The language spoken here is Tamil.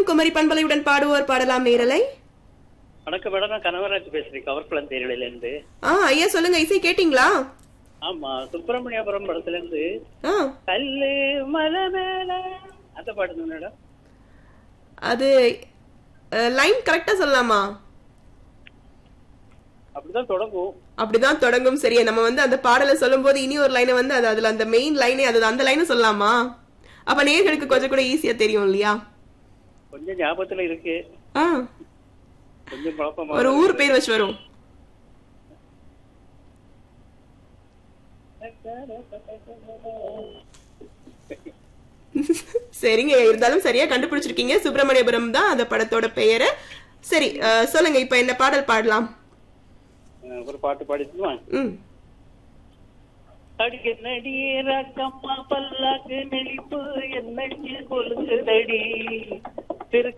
குமரி பண்பலையுடன் பாடுவோர் பாடலாம் நேரலை வணக்கம் மேடம் நான் கனகராஜ் பேசுறேன் கவர்குளம் தேரியில இருந்து ஆ ஐயா சொல்லுங்க இசை கேட்டிங்களா ஆமா சுப்பிரமணியபுரம் படத்துல இருந்து ஆ கல்லு மலை மேல அந்த பாட்டு தான் மேடம் அது லைன் கரெக்டா சொல்லலாமா அப்படிதான் தொடங்கும் அப்படிதான் தொடங்கும் சரியா நம்ம வந்து அந்த பாடலை சொல்லும்போது இனி ஒரு லைனை வந்து அது அதுல அந்த மெயின் லைனே அது அந்த லைனை சொல்லலாமா அப்ப நேர்களுக்கு கொஞ்சம் கூட ஈஸியா தெரியும் இல்லையா கொஞ்சம் ஞாபகத்துல இருக்கு ஆ கொஞ்சம் குழப்பமா ஒரு ஊர் பேர் வச்சு வரும் சரிங்க இருந்தாலும் சரியா கண்டுபிடிச்சிருக்கீங்க சுப்பிரமணியபுரம் தான் அந்த படத்தோட பெயரு சரி அஹ், சொல்லுங்க இப்ப என்ன பாடல் பாடலாம் அஹ், ஒரு பாட்டு பாடிட்டுமா ம் அடிக்க நடியே ராக்கம்மா பல்லாக்கு நெளிப்பு என்னடி கொலுங்குதடி திரு